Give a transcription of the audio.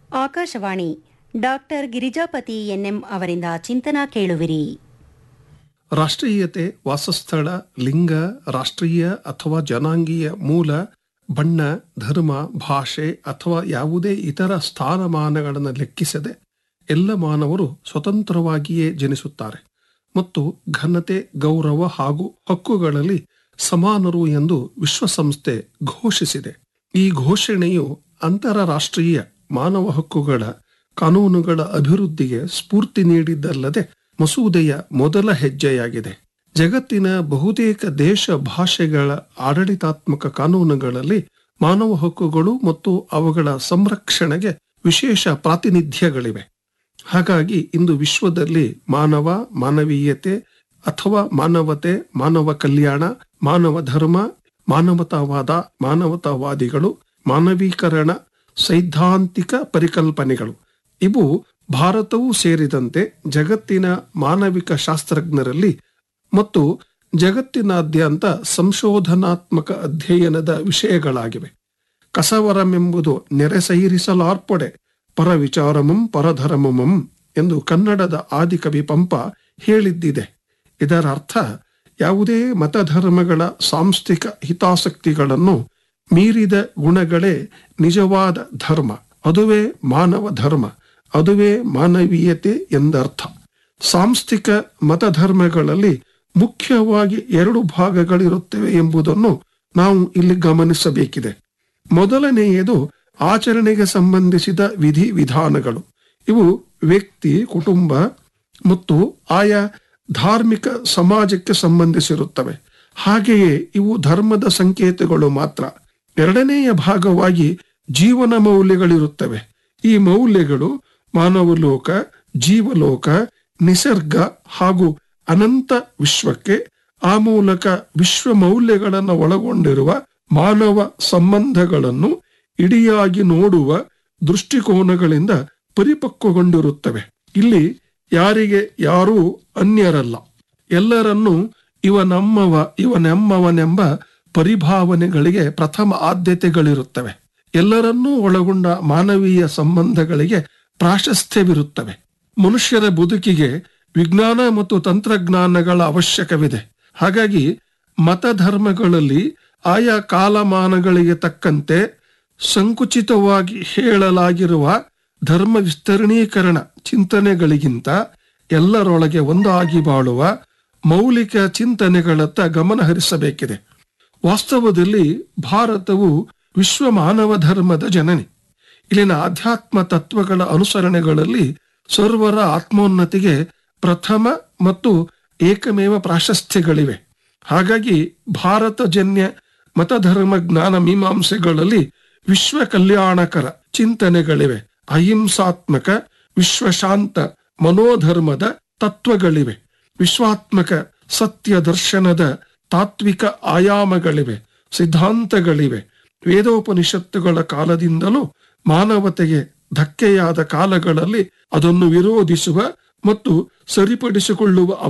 Akashvani doctor Girijapati N M ಅವರಿಂದ ಚಿಂತನಾ ಕೇಳುವಿರಿ ರಾಷ್ಟ್ರೀಯತೆ ವಾಸಸ್ಥಳ ಲಿಂಗ ರಾಷ್ಟ್ರೀಯ ಅಥವಾ ಜನಾಂಗೀಯ ಮೂಲ ಬಣ್ಣ ಧರ್ಮ ಭಾಷೆ ಅಥವಾ ಯಾವುದೇ ಇತರ ಸ್ಥಾನಮಾನಗಳನ್ನು ಲೆಕ್ಕಿಸದೆ ಎಲ್ಲ ಮಾನವರು ಸ್ವತಂತ್ರವಾಗಿಯೇ ಜನಿಸುತ್ತಾರೆ ಮತ್ತು ಘನತೆ ಗೌರವ ಹಾಗೂ ಹಕ್ಕುಗಳಲ್ಲಿ ಸಮಾನರು ಎಂದು ವಿಶ್ವಸಂಸ್ಥೆ ಘೋಷಿಸಿದೆ ಈ ಘೋಷಣೆಯು ಅಂತಾರಾಷ್ಟ್ರೀಯ ಮಾನವ ಹಕ್ಕುಗಳ ಕಾನೂನುಗಳ ಅಭಿವೃದ್ಧಿಗೆ ಸ್ಫೂರ್ತಿ ನೀಡಿದ್ದಲ್ಲದೆ ಮಸೂದೆಯ ಮೊದಲ ಹೆಜ್ಜೆಯಾಗಿದೆ ಜಗತ್ತಿನ ಬಹುತೇಕ ದೇಶ ಭಾಷೆಗಳ ಆಡಳಿತಾತ್ಮಕ ಕಾನೂನುಗಳಲ್ಲಿ ಮಾನವ ಹಕ್ಕುಗಳು ಮತ್ತು ಅವುಗಳ ಸಂರಕ್ಷಣೆಗೆ ವಿಶೇಷ ಪ್ರಾತಿನಿಧ್ಯಗಳಿವೆ ಹಾಗಾಗಿ ಇಂದು ವಿಶ್ವದಲ್ಲಿ ಮಾನವ ಮಾನವೀಯತೆ ಅಥವಾ ಮಾನವತೆ ಮಾನವ ಕಲ್ಯಾಣ ಮಾನವ ಧರ್ಮ ಮಾನವತಾವಾದ ಮಾನವತಾವಾದಿಗಳು ಮಾನವೀಕರಣ ಸೈದ್ಧಾಂತಿಕ ಪರಿಕಲ್ಪನೆಗಳು ಇವು ಭಾರತವೂ ಸೇರಿದಂತೆ ಜಗತ್ತಿನ ಮಾನವಿಕ ಶಾಸ್ತ್ರಜ್ಞರಲ್ಲಿ ಮತ್ತು ಜಗತ್ತಿನಾದ್ಯಂತ ಸಂಶೋಧನಾತ್ಮಕ ಅಧ್ಯಯನದ ವಿಷಯಗಳಾಗಿವೆ ಕಸವರಮೆಂಬುದು ನೆರೆಸೈರಿಸಲಾರ್ಪಡೆ ಪರವಿಚಾರಮಂ ಪರಧರ್ಮಮಂ ಎಂದು ಕನ್ನಡದ ಆದಿಕವಿ ಪಂಪ ಹೇಳಿದ್ದಿದೆ ಇದರ ಅರ್ಥ ಯಾವುದೇ ಮತಧರ್ಮಗಳ ಸಾಂಸ್ಥಿಕ ಹಿತಾಸಕ್ತಿಗಳನ್ನು ಮೀರಿದ ಗುಣಗಳೇ ನಿಜವಾದ ಧರ್ಮ ಅದುವೇ ಮಾನವ ಧರ್ಮ ಅದುವೇ ಮಾನವೀಯತೆ ಎಂದರ್ಥ ಸಾಂಸ್ಥಿಕ ಮತಧರ್ಮಗಳಲ್ಲಿ ಮುಖ್ಯವಾಗಿ ಎರಡು ಭಾಗಗಳಿರುತ್ತವೆ ಎಂಬುದನ್ನು ನಾವು ಇಲ್ಲಿ ಗಮನಿಸಬೇಕಿದೆ ಮೊದಲನೆಯದು ಆಚರಣೆಗೆ ಸಂಬಂಧಿಸಿದ ವಿಧಿ ವಿಧಾನಗಳು ಇವು ವ್ಯಕ್ತಿ ಕುಟುಂಬ ಮತ್ತು ಆಯಾ ಧಾರ್ಮಿಕ ಸಮಾಜಕ್ಕೆ ಸಂಬಂಧಿಸಿರುತ್ತವೆ ಹಾಗೆಯೇ ಇವು ಧರ್ಮದ ಸಂಕೇತಗಳು ಮಾತ್ರ ಎರಡನೆಯ ಭಾಗವಾಗಿ ಜೀವನ ಮೌಲ್ಯಗಳಿರುತ್ತವೆ ಈ ಮೌಲ್ಯಗಳು ಮಾನವಲೋಕ ಜೀವಲೋಕ ನಿಸರ್ಗ ಹಾಗೂ ಅನಂತ ವಿಶ್ವಕ್ಕೆ ಆ ಮೂಲಕ ವಿಶ್ವ ಮೌಲ್ಯಗಳನ್ನು ಒಳಗೊಂಡಿರುವ ಮಾನವ ಸಂಬಂಧಗಳನ್ನು ಇಡಿಯಾಗಿ ನೋಡುವ ದೃಷ್ಟಿಕೋನಗಳಿಂದ ಪರಿಪಕ್ವಗೊಂಡಿರುತ್ತವೆ ಇಲ್ಲಿ ಯಾರಿಗೆ ಯಾರೂ ಅನ್ಯರಲ್ಲ ಎಲ್ಲರನ್ನೂ ಇವ ನಮ್ಮವ ಇವನೆಮ್ಮವನೆಂಬ ಪರಿಭಾವನೆಗಳಿಗೆ ಪ್ರಥಮ ಆದ್ಯತೆಗಳಿರುತ್ತವೆ ಎಲ್ಲರನ್ನೂ ಒಳಗೊಂಡ ಮಾನವೀಯ ಸಂಬಂಧಗಳಿಗೆ ಪ್ರಾಶಸ್ತ್ಯವಿರುತ್ತವೆ ಮನುಷ್ಯರ ಬದುಕಿಗೆ ವಿಜ್ಞಾನ ಮತ್ತು ತಂತ್ರಜ್ಞಾನಗಳ ಅವಶ್ಯಕವಿದೆ ಹಾಗಾಗಿ ಮತಧರ್ಮಗಳಲ್ಲಿ ಆಯಾ ಕಾಲಮಾನಗಳಿಗೆ ತಕ್ಕಂತೆ ಸಂಕುಚಿತವಾಗಿ ಹೇಳಲಾಗಿರುವ ಧರ್ಮ ವಿಸ್ತರಣೀಕರಣ ಚಿಂತನೆಗಳಿಗಿಂತ ಎಲ್ಲರೊಳಗೆ ಒಂದಾಗಿ ಬಾಳುವ ಮೌಲಿಕ ಚಿಂತನೆಗಳತ್ತ ಗಮನ ಹರಿಸಬೇಕಿದೆ ವಾಸ್ತವದಲ್ಲಿ ಭಾರತವು ವಿಶ್ವ ಮಾನವ ಧರ್ಮದ ಜನನಿ ಇಲ್ಲಿನ ಆಧ್ಯಾತ್ಮ ತತ್ವಗಳ ಅನುಸರಣೆಗಳಲ್ಲಿ ಸರ್ವರ ಆತ್ಮೋನ್ನತಿಗೆ ಪ್ರಥಮ ಮತ್ತು ಏಕಮೇವ ಪ್ರಾಶಸ್ತ್ಯಗಳಿವೆ ಹಾಗಾಗಿ ಭಾರತ ಜನ್ಯ ಮತಧರ್ಮ ಜ್ಞಾನ ಮೀಮಾಂಸೆಗಳಲ್ಲಿ ವಿಶ್ವ ಕಲ್ಯಾಣಕರ ಚಿಂತನೆಗಳಿವೆ ಅಹಿಂಸಾತ್ಮಕ ವಿಶ್ವಶಾಂತ ಮನೋಧರ್ಮದ ತತ್ವಗಳಿವೆ ವಿಶ್ವಾತ್ಮಕ ಸತ್ಯ ದರ್ಶನದ ತಾತ್ವಿಕ ಆಯಾಮಗಳಿವೆ ಸಿದ್ಧಾಂತಗಳಿವೆ ವೇದೋಪನಿಷತ್ತುಗಳ ಕಾಲದಿಂದಲೂ ಮಾನವತೆಗೆ ಧಕ್ಕೆಯಾದ ಕಾಲಗಳಲ್ಲಿ ಅದನ್ನು ವಿರೋಧಿಸುವ ಮತ್ತು ಸರಿಪಡಿಸಿಕೊಳ್ಳುವ